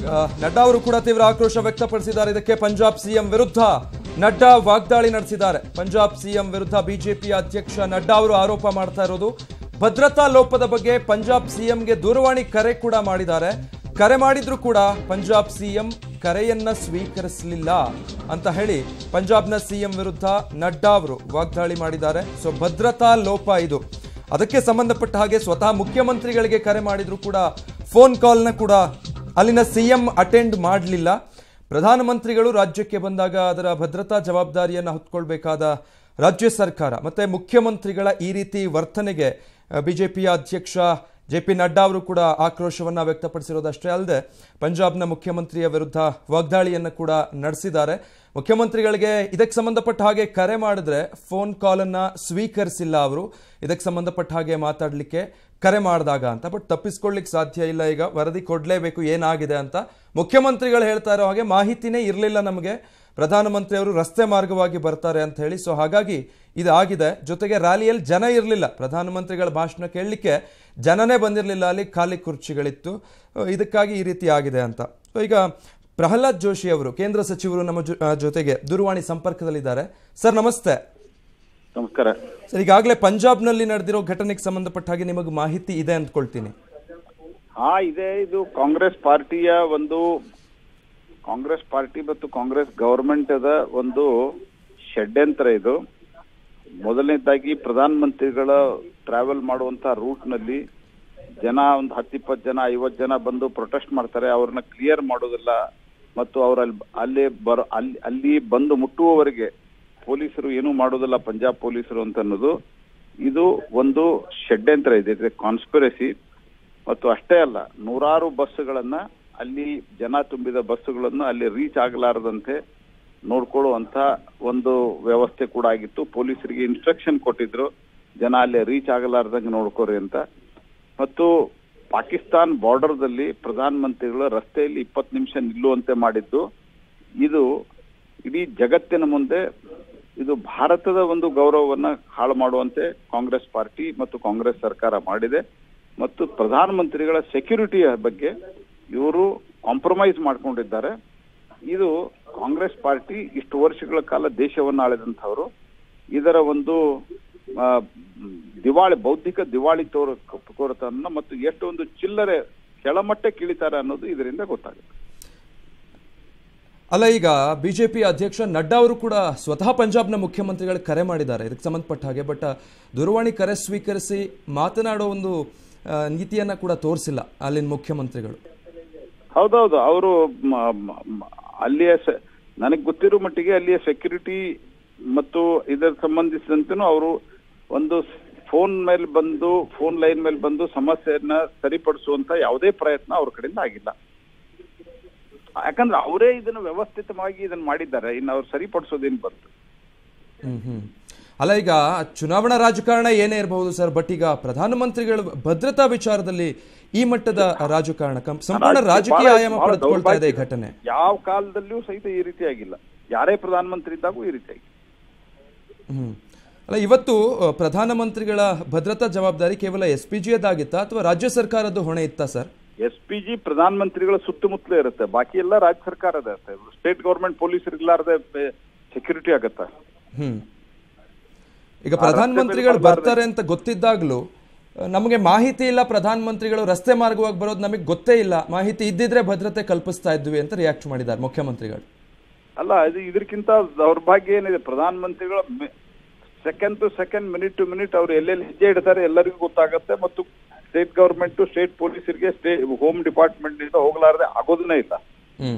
ಆ, ನಡ್ಡಾ ಅವರು ಕೂಡ ತೀವ್ರ ಆಕ್ರೋಶ ವ್ಯಕ್ತಪಡಿಸಿದ್ದಾರೆ ಇದಕ್ಕೆ ಪಂಜಾಬ್ ಸಿಎಂ ವಿರುದ್ಧ ನಡ್ಡಾ ವಾಗ್ದಾಳಿ ನಡೆಸಿದ್ದಾರೆ ಪಂಜಾಬ್ ಸಿಎಂ ವಿರುದ್ಧ ಬಿಜೆಪಿ ಅಧ್ಯಕ್ಷ ನಡ್ಡಾ ಅವರು ಆರೋಪ ಮಾಡ್ತಾ ಇರೋದು ಭದ್ರತಾ ಲೋಪದ ಬಗ್ಗೆ ಪಂಜಾಬ್ ಸಿಎಂಗೆ ದೂರವಾಣಿ ಕರೆ ಕೂಡ ಮಾಡಿದ್ದಾರೆ ಕರೆ ಮಾಡಿದ್ರು ಕೂಡ ಪಂಜಾಬ್ ಸಿಎಂ ಕರೆಯನ್ನ ಸ್ವೀಕರಿಸಲಿಲ್ಲ ಅಂತ ಹೇಳಿ ಪಂಜಾಬ್ನ ಸಿಎಂ ವಿರುದ್ಧ ನಡ್ಡಾ ಅವರು ವಾಗ್ದಾಳಿ ಮಾಡಿದ್ದಾರೆ ಸೊ ಭದ್ರತಾ ಲೋಪ ಇದು ಅದಕ್ಕೆ ಸಂಬಂಧಪಟ್ಟ ಹಾಗೆ ಸ್ವತಃ ಮುಖ್ಯಮಂತ್ರಿಗಳಿಗೆ ಕರೆ ಮಾಡಿದ್ರು ಕೂಡ ಫೋನ್ ಕಾಲ್ನ ಕೂಡ ಅಲ್ಲಿನ ಸಿಎಂ ಅಟೆಂಡ್ ಮಾಡಲಿಲ್ಲ ಪ್ರಧಾನಮಂತ್ರಿಗಳು ರಾಜ್ಯಕ್ಕೆ ಬಂದಾಗ ಅದರ ಭದ್ರತಾ ಜವಾಬ್ದಾರಿಯನ್ನು ಹೊತ್ಕೊಳ್ಬೇಕಾದ ರಾಜ್ಯ ಸರ್ಕಾರ ಮತ್ತೆ ಮುಖ್ಯಮಂತ್ರಿಗಳ ಈ ರೀತಿ ವರ್ತನೆಗೆ ಬಿಜೆಪಿಯ ಅಧ್ಯಕ್ಷ ಜೆ ಪಿ ನಡ್ಡಾ ಅವರು ಕೂಡ ಆಕ್ರೋಶವನ್ನ ವ್ಯಕ್ತಪಡಿಸಿರೋದಷ್ಟೇ ಅಲ್ಲದೆ ಪಂಜಾಬ್ನ ಮುಖ್ಯಮಂತ್ರಿಯ ವಿರುದ್ಧ ವಾಗ್ದಾಳಿಯನ್ನು ಕೂಡ ನಡೆಸಿದ್ದಾರೆ ಮುಖ್ಯಮಂತ್ರಿಗಳಿಗೆ ಇದಕ್ಕೆ ಸಂಬಂಧಪಟ್ಟ ಹಾಗೆ ಕರೆ ಮಾಡಿದ್ರೆ ಫೋನ್ ಕಾಲನ್ನು ಸ್ವೀಕರಿಸಿಲ್ಲ ಅವರು ಇದಕ್ಕೆ ಸಂಬಂಧಪಟ್ಟ ಹಾಗೆ ಮಾತಾಡಲಿಕ್ಕೆ ಕರೆ ಮಾಡಿದಾಗ ಅಂತ ಬಟ್ ತಪ್ಪಿಸ್ಕೊಳ್ಳಿಕ್ಕೆ ಸಾಧ್ಯ ಇಲ್ಲ ಈಗ ವರದಿ ಕೊಡಲೇಬೇಕು ಏನಾಗಿದೆ ಅಂತ ಮುಖ್ಯಮಂತ್ರಿಗಳು ಹೇಳ್ತಾ ಇರೋ ಹಾಗೆ ಮಾಹಿತಿನೇ ಇರಲಿಲ್ಲ ನಮಗೆ ಪ್ರಧಾನಮಂತ್ರಿ ಅವರು ರಸ್ತೆ ಮಾರ್ಗವಾಗಿ ಬರ್ತಾರೆ ಅಂತ ಹೇಳಿ ಸೊ ಹಾಗಾಗಿ ಇದಾಗಿದೆ ಜೊತೆಗೆ ರ್ಯಾಲಿಯಲ್ಲಿ ಜನ ಇರಲಿಲ್ಲ ಪ್ರಧಾನಮಂತ್ರಿಗಳ ಭಾಷಣ ಕೇಳಲಿಕ್ಕೆ ಜನನೇ ಬಂದಿರಲಿಲ್ಲ ಅಲ್ಲಿ ಖಾಲಿ ಕುರ್ಚಿಗಳಿತ್ತು ಅಹ್, ಇದಕ್ಕಾಗಿ ಈ ರೀತಿ ಆಗಿದೆ ಅಂತ ಸೊ ಈಗ ಪ್ರಹ್ಲಾದ್ ಜೋಶಿ ಅವರು ಕೇಂದ್ರ ಸಚಿವರು ನಮ್ಮ ಜೊ- ಆ, ಜೊತೆಗೆ ದೂರವಾಣಿ ಸಂಪರ್ಕದಲ್ಲಿದ್ದಾರೆ ಸರ್ ನಮಸ್ತೆ ನಮಸ್ಕಾರ ಸರ್ ಈಗಾಗಲೇ ಪಂಜಾಬ್ನಲ್ಲಿ ನಡೆದಿರೋ ಘಟನೆಗೆ ಸಂಬಂಧಪಟ್ಟ ಹಾಗೆ ನಿಮಗೆ ಮಾಹಿತಿ ಇದೆ ಅಂದ್ಕೊಳ್ತೀನಿ ಹಾ ಇದೆ ಇದು ಕಾಂಗ್ರೆಸ್ ಪಾರ್ಟಿಯ ಒಂದು ಕಾಂಗ್ರೆಸ್ ಪಾರ್ಟಿ ಮತ್ತು ಕಾಂಗ್ರೆಸ್ ಗವರ್ಮೆಂಟ್ ಅದ ಒಂದು ಷಡ್ಯಂತ್ರ ಇದು ಮೊದಲನೇದಾಗಿ ಪ್ರಧಾನ ಮಂತ್ರಿಗಳ ಟ್ರಾವೆಲ್ ಮಾಡುವಂತ ರೂಟ್ ನಲ್ಲಿ ಜನ ಒಂದು ಹತ್ತಿಪ್ಪತ್ತು ಜನ ಐವತ್ತು ಜನ ಬಂದು ಪ್ರೊಟೆಸ್ಟ್ ಮಾಡ್ತಾರೆ ಅವ್ರನ್ನ ಕ್ಲಿಯರ್ ಮಾಡೋದಿಲ್ಲ ಮತ್ತು ಅವ್ರ ಅಲ್ಲಿ ಅಲ್ಲೇ ಬರೋ ಅಲ್ಲಿ ಅಲ್ಲಿ ಬಂದು ಮುಟ್ಟುವವರೆಗೆ ಪೊಲೀಸರು ಏನೂ ಮಾಡೋದಿಲ್ಲ ಪಂಜಾಬ್ ಪೊಲೀಸರು ಅಂತ ಅನ್ನೋದು ಇದು ಒಂದು ಷಡ್ಯಂತ್ರ ಇದೆ ಕಾನ್ಸ್ಪಿರಸಿ ಮತ್ತು ಅಷ್ಟೇ ಅಲ್ಲ ನೂರಾರು ಬಸ್ಸುಗಳನ್ನ ಅಲ್ಲಿ ಜನ ತುಂಬಿದ ಬಸ್ಸುಗಳನ್ನು ಅಲ್ಲಿ ರೀಚ್ ಆಗಲಾರದಂತೆ ನೋಡ್ಕೊಳ್ಳುವಂತ ಒಂದು ವ್ಯವಸ್ಥೆ ಕೂಡ ಆಗಿತ್ತು ಪೊಲೀಸರಿಗೆ ಇನ್ಸ್ಟ್ರಕ್ಷನ್ ಕೊಟ್ಟಿದ್ರು ಜನ ಅಲ್ಲಿ ರೀಚ್ ಆಗಲಾರ್ದಂಗೆ ನೋಡ್ಕೋರಿ ಅಂತ ಮತ್ತು ಪಾಕಿಸ್ತಾನ್ ಬಾರ್ಡರ್ದಲ್ಲಿ ಪ್ರಧಾನ ಮಂತ್ರಿಗಳು ರಸ್ತೆಯಲ್ಲಿ ಇಪ್ಪತ್ತು ನಿಮಿಷ ನಿಲ್ಲುವಂತೆ ಮಾಡಿದ್ದು ಇದು ಇಡೀ ಜಗತ್ತಿನ ಮುಂದೆ ಇದು ಭಾರತದ ಒಂದು ಗೌರವವನ್ನ ಹಾಳು ಮಾಡುವಂತೆ ಕಾಂಗ್ರೆಸ್ ಪಾರ್ಟಿ ಮತ್ತು ಕಾಂಗ್ರೆಸ್ ಸರ್ಕಾರ ಮಾಡಿದೆ ಮತ್ತು ಪ್ರಧಾನಮಂತ್ರಿಗಳ ಸೆಕ್ಯೂರಿಟಿಯ ಬಗ್ಗೆ ಇವರು ಕಾಂಪ್ರಮೈಸ್ ಮಾಡ್ಕೊಂಡಿದ್ದಾರೆ ಇದು ಕಾಂಗ್ರೆಸ್ ಪಾರ್ಟಿ ಇಷ್ಟು ವರ್ಷಗಳ ಕಾಲ ದೇಶವನ್ನು ಆಳಿದಂಥವರು ಇದರ ಒಂದು ಆ, ದಿವಾಳಿ ಬೌದ್ಧಿಕ ದಿವಾಳಿ ತೋರ ಕೋರತನ ಮತ್ತು ಎಷ್ಟು ಒಂದು ಚಿಲ್ಲರೆ ಕೆಳಮಟ್ಟಕ್ಕೆ ಇಳಿತಾರೆ ಅನ್ನೋದು ಇದರಿಂದ ಗೊತ್ತಾಗುತ್ತೆ ಅಲ್ಲ ಈಗ ಬಿಜೆಪಿ ಅಧ್ಯಕ್ಷ ನಡ್ಡಾ ಅವರು ಕೂಡ ಸ್ವತಃ ಪಂಜಾಬ್ನ ಮುಖ್ಯಮಂತ್ರಿಗಳಿಗೆ ಕರೆ ಮಾಡಿದ್ದಾರೆ ಇದಕ್ಕೆ ಸಂಬಂಧಪಟ್ಟ ಹಾಗೆ ಬಟ್ ದೂರವಾಣಿ ಕರೆ ಸ್ವೀಕರಿಸಿ ಮಾತನಾಡೋ ಒಂದು ಆ, ನೀತಿಯನ್ನ ಕೂಡ ತೋರಿಸಿಲ್ಲ ಅಲ್ಲಿನ ಮುಖ್ಯಮಂತ್ರಿಗಳು ಹೌದೌದು ಅವರು ಅಲ್ಲಿಯ ಸ- ನನಗೆ ಗೊತ್ತಿರೋ ಮಟ್ಟಿಗೆ ಅಲ್ಲಿಯ ಸೆಕ್ಯೂರಿಟಿ ಮತ್ತು ಇದರ ಸಂಬಂಧಿಸಿದಂತೆನೂ ಅವರು ಒಂದು ಫೋನ್ ಮೇಲೆ ಬಂದು ಫೋನ್ ಲೈನ್ ಮೇಲೆ ಬಂದು ಸಮಸ್ಯೆಯನ್ನ ಸರಿಪಡಿಸುವಂತ ಯಾವುದೇ ಪ್ರಯತ್ನ ಅವ್ರ ಕಡೆಯಿಂದ ಆಗಿಲ್ಲ ಯಾಕಂದ್ರೆ ಅವರೇ ಇದನ್ನು ವ್ಯವಸ್ಥಿತವಾಗಿ ಇದನ್ನ ಮಾಡಿದ್ದಾರೆ ಇನ್ನು ಅವ್ರು ಸರಿಪಡಿಸೋದೇನು ಬಂತು ಹ್ಮ್ ಹ್ಮ್ ಅಲ್ಲ ಈಗ ಚುನಾವಣಾ ರಾಜಕಾರಣ ಏನೇ ಇರಬಹುದು ಸರ್ ಬಟ್ ಈಗ ಪ್ರಧಾನಮಂತ್ರಿಗಳು ಭದ್ರತಾ ವಿಚಾರದಲ್ಲಿ ಈ ಮಟ್ಟದ ರಾಜಕಾರಣ ಕಂ- ಸಂಪೂರ್ಣ ರಾಜಕೀಯ ಬಹಳ- ಆಯಾಮ ಬಹಳ ಪಡೆದುಕೊಳ್ತಾ ಇದೆ ಈ ದೌರ್ಭಾಗ್ಯ. ಘಟನೆ ಯಾವ ಕಾಲದಲ್ಲಿಯೂ ಸಹಿತ ಈ ರೀತಿ ಆಗಿಲ್ಲ ಯಾರೇ ಪ್ರಧಾನಮಂತ್ರಿ ಇದ್ದಾಗೂ ಈ ರೀತಿ ಆಗಿಲ್ಲ ಹ್ಮ್ ಅಲ್ಲ ಇವತ್ತು ಅ, ಪ್ರಧಾನಮಂತ್ರಿಗಳ ಭದ್ರತಾ ಜವಾಬ್ದಾರಿ ಕೇವಲ ಎಸ್ ಪಿ ಜಿಯದಾಗಿತ್ತಾ ಅಥವಾ ರಾಜ್ಯ ಸರ್ಕಾರದ ಹೊಣೆ ಇತ್ತಾ ಸರ್ ಎಸ್ ಪಿ ಜಿ ಪ್ರಧಾನ ಮಂತ್ರಿಗಳ ಸುತ್ತಮುತ್ತಲೇ ಇರುತ್ತೆ ಬಾಕಿ ಎಲ್ಲ ರಾಜ್ಯ ಸರ್ಕಾರದ ಇರುತ್ತೆ ಸ್ಟೇಟ್ ಗವರ್ಮೆಂಟ್ ಪೊಲೀಸರು ಇರ್ಲಾರ್ದೆ ಸೆಕ್ಯೂರಿಟಿ ಆಗತ್ತಾ ಹ್ಮ್ ಈಗ ಪ್ರಧಾನಮಂತ್ರಿಗಳು ಬರ್ತಾರೆ ಅಂತ ಗೊತ್ತಿದ್ದಾಗ್ಲೂ ಅ, ನಮಗೆ ಮಾಹಿತಿ ಇಲ್ಲ ಪ್ರಧಾನಮಂತ್ರಿಗಳು ರಸ್ತೆ ಮಾರ್ಗವಾಗಿ ಬರೋದು ನಮಗೆ ಗೊತ್ತೇ ಇಲ್ಲ ಮಾಹಿತಿ ಇದ್ದಿದ್ರೆ ಭದ್ರತೆ ಕಲ್ಪಿಸ್ತಾ ಇದ್ವಿ ಅಂತ ರಿಯಾಕ್ಟ್ ಮಾಡಿದ್ದಾರೆ ಮುಖ್ಯಮಂತ್ರಿಗಳು ಅಲ್ಲ ಇದು ಇದಕ್ಕಿಂತ ದೌರ್ಭಾಗ್ಯ ಏನಿದೆ ಪ್ರಧಾನ ಮಂತ್ರಿಗಳ second to second minute to minute ಅವ್ರು ಎಲ್ಲೆಲ್ಲಿ ಹೆಜ್ಜೆ ಇಡ್ತಾರೆ ಎಲ್ಲರಿಗೂ ಗೊತ್ತಾಗುತ್ತೆ ಮತ್ತು ಸ್ಟೇಟ್ ಗವರ್ಮೆಂಟ್ ಸ್ಟೇಟ್ ಪೊಲೀಸರಿಗೆ ಸ್ಟೇ ಹೋಮ್ ಡಿಪಾರ್ಟ್ಮೆಂಟ್ ಇಂದ ಹೋಗ್ಲಾರ್ದೆ ಆಗೋದನ್ನೇ ಇಲ್ಲ ಹ್ಮ್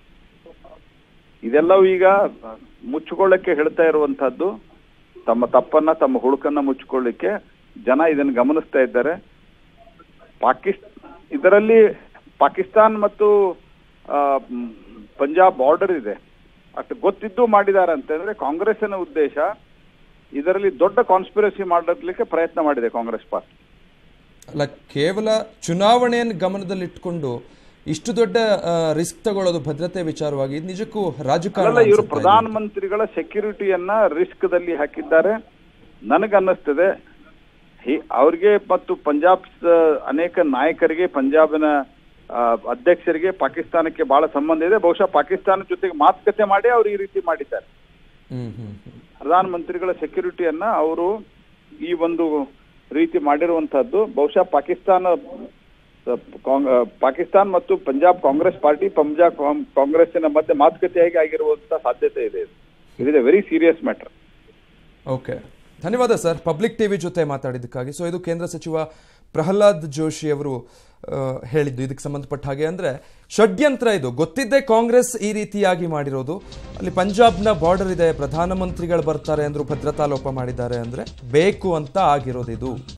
ಇದೆಲ್ಲವೂ ಈಗ ಮುಚ್ಚಿಕೊಳ್ಳಕ್ಕೆ ಹೇಳ್ತಾ ಇರುವಂತಹದ್ದು ತಮ್ಮ ತಪ್ಪನ್ನ ತಮ್ಮ ಹುಳುಕನ್ನ ಮುಚ್ಚಿಕೊಳ್ಳಿಕ್ಕೆ ಜನ ಇದನ್ನು ಗಮನಿಸ್ತಾ ಇದ್ದಾರೆ ಪಾಕಿಸ್ ಇದರಲ್ಲಿ ಪಾಕಿಸ್ತಾನ್ ಮತ್ತು ಆ, ಮ್, ಪಂಜಾಬ್ ಬಾರ್ಡರ್ ಇದೆ ಅಷ್ಟು ಗೊತ್ತಿದ್ದು ಮಾಡಿದ್ದಾರೆ ಅಂತಂದ್ರೆ ಕಾಂಗ್ರೆಸ್ಸಿನ ಉದ್ದೇಶ ಇದರಲ್ಲಿ ದೊಡ್ಡ ಕಾನ್ಸ್ಪಿರಸಿ ಮಾಡಲಿಕ್ಕೆ ಪ್ರಯತ್ನ ಮಾಡಿದೆ ಕಾಂಗ್ರೆಸ್ ಪಾರ್ಟಿ ಅಲ್ಲ ಕೇವಲ ಚುನಾವಣೆಯನ್ನು ಗಮನದಲ್ಲಿಟ್ಕೊಂಡು ಇಷ್ಟು ದೊಡ್ಡ ರಿಸ್ಕ್ ತಗೊಳ್ಳೋದು ಭದ್ರತೆ ವಿಚಾರವಾಗಿ ಇದು ನಿಜಕ್ಕೂ ರಾಜಕಾರಣ ಅಲ್ಲ ಇವರು ಅನ್ಸುತ್ತಾ ಪ್ರಧಾನ ಇದೆ. ಮಂತ್ರಿಗಳ ಸೆಕ್ಯೂರಿಟಿಯನ್ನ ರಿಸ್ಕ್ ದಲ್ಲಿ ಹಾಕಿದ್ದಾರೆ ನನಗನ್ನಿಸ್ತದೆ ಹಿ- ಅವ್ರಿಗೆ ಮತ್ತು ಪಂಜಾಬ್ ಸ- ಅನೇಕ ನಾಯಕರಿಗೆ ಪಂಜಾಬಿನ ಆ, ಅಧ್ಯಕ್ಷರಿಗೆ ಪಾಕಿಸ್ತಾನಕ್ಕೆ ಬಹಳ ಸಂಬಂಧ ಇದೆ ಬಹುಶಃ ಪಾಕಿಸ್ತಾನ ಜೊತೆಗೆ ಮಾತುಕತೆ ಮಾಡಿ ಅವ್ರು ಈ ರೀತಿ ಮಾಡಿದ್ದಾರೆ ಹ್ಮ್ ಹ್ಮ್ ಹ್ಮ್. ಪ್ರಧಾನಮಂತ್ರಿಗಳ ಸೆಕ್ಯೂರಿಟಿಯನ್ನ ಅವರು ಈ ಒಂದು ರೀತಿ ಮಾಡಿರುವಂತಹದ್ದು ಬಹುಶಃ ಪಾಕಿಸ್ತಾನ ಆ, ಕಾಂಗ್- ಆ, ಪಾಕಿಸ್ತಾನ್ ಮತ್ತು ಪಂಜಾಬ್ ಕಾಂಗ್ರೆಸ್ ಪಾರ್ಟಿ ಪಂಜಾಬ್ ಕಾಂ- ಕಾಂಗ್ರೆಸ್ಸಿನ ಮಧ್ಯೆ ಮಾತುಕತೆಯಾಗಿ ಆಗಿರುವಂತ ಸಾಧ್ಯತೆ ಇದೆ it is a very serious matter okay ಧನ್ಯವಾದ ಸರ್ ಪಬ್ಲಿಕ್ ಟಿವಿ ಜೊತೆ ಮಾತಾಡಿದ್ದಕ್ಕಾಗಿ ಸೊ ಇದು ಕೇಂದ್ರ ಸಚಿವ ಪ್ರಹ್ಲಾದ್ ಜೋಶಿ ಅವರು ಆ, ಹೇಳಿದ್ದು ಇದಕ್ಕೆ ಸಂಬಂಧಪಟ್ಟ ಹಾಗೆ ಅಂದ್ರೆ ಷಡ್ಯಂತ್ರ ಇದು ಗೊತ್ತಿದ್ದೇ ಕಾಂಗ್ರೆಸ್ ಈ ರೀತಿಯಾಗಿ ಮಾಡಿರೋದು ಅಲ್ಲಿ ಪಂಜಾಬ್ನ ಬಾರ್ಡರ್ ಇದೆ ಪ್ರಧಾನಮಂತ್ರಿಗಳು ಬರ್ತಾರೆ ಅಂದ್ರು ಭದ್ರತಾ ಲೋಪ ಮಾಡಿದ್ದಾರೆ ಅಂದ್ರೆ ಬೇಕು ಅಂತ ಆಗಿರೋದು ಇದು